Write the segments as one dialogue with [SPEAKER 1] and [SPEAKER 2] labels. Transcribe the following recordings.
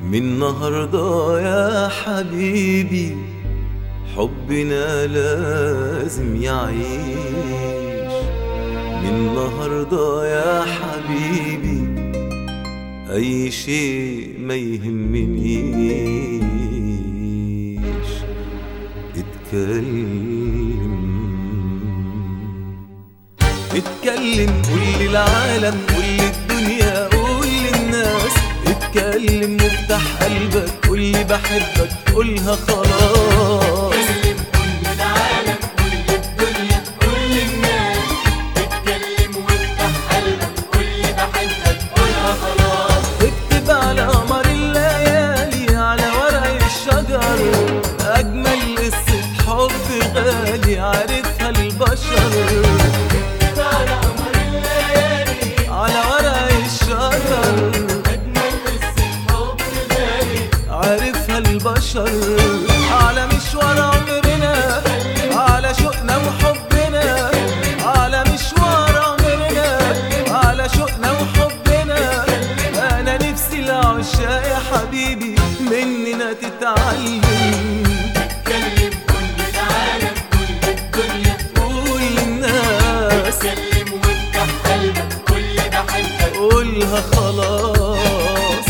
[SPEAKER 1] من النهاردة يا حبيبي حبنا لازم يعيش من النهاردة يا حبيبي أي شيء ما يهمنيش اتكلم اتكلم قول للعالم قول للدنيا قول للناس اتكلم وافتح قلبك قول لي بحبك قولها خلاص
[SPEAKER 2] اتكلم كل العالم كل الدنيا كل الناس اتكلم وافتح قلبك قول لي بحبك قولها خلاص
[SPEAKER 1] اكتب على قمر الليالي على ورق الشجر اجمل قصة حب غالي عارفها البشر
[SPEAKER 2] اكتب على قمر الليالي
[SPEAKER 1] على ورق الشجر
[SPEAKER 2] اجمل قصة حب غالي
[SPEAKER 1] عارفها البشر على مشوار عمرنا على شوقنا وحبنا على مشوار عمرنا على شوقنا وحبنا انا نفسي العشاق يا حبيبي مننا تتعلم
[SPEAKER 2] اتكلم كل العالم كل الدنيا
[SPEAKER 1] قول للناس
[SPEAKER 2] اتكلم وافتح قلبك قول لي بحبك
[SPEAKER 1] قولها خلاص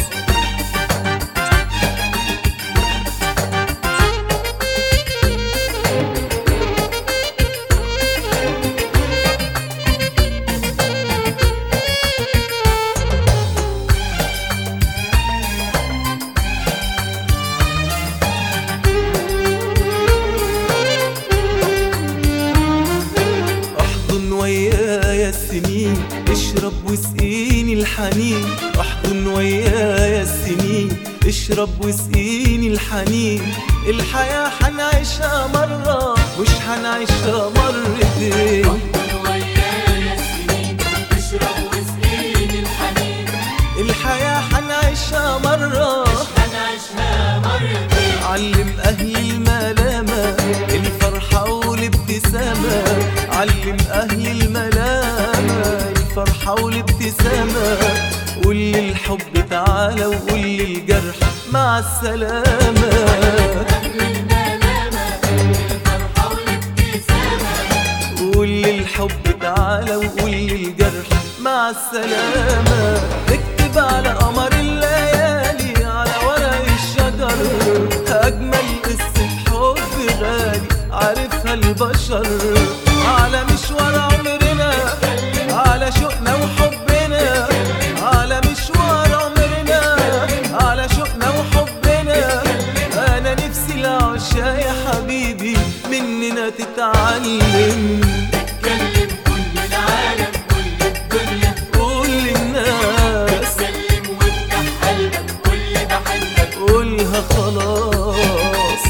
[SPEAKER 1] احضن ويايا السنين اشرب واسقيني الحنين احضن ويايا السنين اشرب واسقيني الحنين الحياة حنعيشها مرة مش حنعيشها مرتين
[SPEAKER 2] احضن ويايا السنين اشرب واسقيني الحنين
[SPEAKER 1] الحياة حنعيشها مرة
[SPEAKER 2] هنعيشها مرتين
[SPEAKER 1] علم أهل الملامة الفرحة والابتسامة علم أهل الملامة الفرحة والابتسامة قول للحب تعالى وقول للجرح مع السلامة
[SPEAKER 2] أهل الملامة الفرحة والابتسامة
[SPEAKER 1] قول للحب تعالى وقول للجرح مع السلامة اكتب على قمر الليالي على ورق الشجر أجمل قصة حب غالي عارفها البشر على مشوار عمرنا على شوقنا وحبنا على مشوار عمرنا على شوقنا وحبنا أنا نفسي العشاق يا حبيبي مننا تتعلم
[SPEAKER 2] اتكلم كل العالم كل الدنيا
[SPEAKER 1] قول للناس
[SPEAKER 2] اتكلم وافتح قلبك قول لي بحبك
[SPEAKER 1] قولها خلاص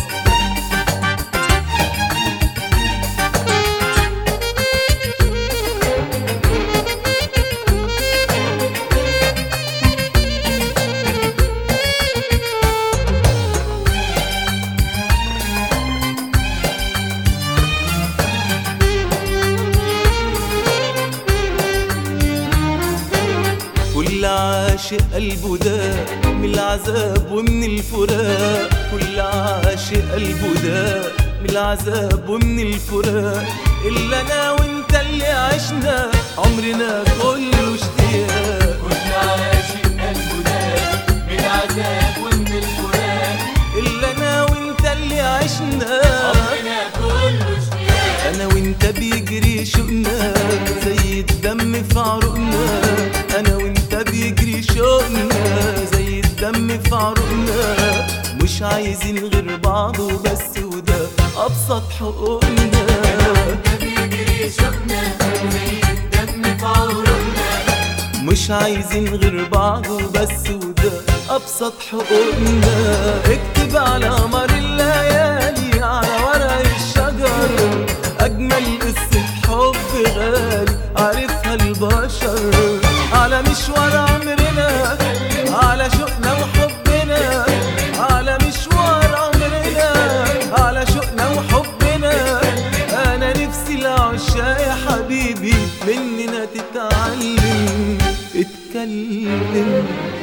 [SPEAKER 1] كل عاشق قلبه ده من العذاب ومن الفراق كل عاشق قلبه ده من العذاب ومن الفراق إلا أنا وأنت اللي عشنا عمرنا كله اشتياق
[SPEAKER 2] كل عاشق قلبه ده من العذاب ومن الفراق
[SPEAKER 1] إلا أنا وأنت اللي عشنا
[SPEAKER 2] عمرنا كله اشتياق
[SPEAKER 1] انا وانت بيجري شوقنا زي الدم في عروقنا انا وانت بيجري شوقنا زي الدم في عروقنا مش عايزين غير بعض وبس وده ابسط حقوقنا
[SPEAKER 2] ده بيجري شوقنا زي الدم في عروقنا
[SPEAKER 1] مش عايزين غير بعض وبس وده ابسط حقوقنا اكتب على قمر الليالي على ورق الشجر اجمل قصة حب غالي عارفها البشر على مشوار عمرنا على شوقنا وحبنا على مشوار عمرنا على شوقنا وحبنا انا نفسي العشاق يا حبيبي مننا تتعلم اتكلم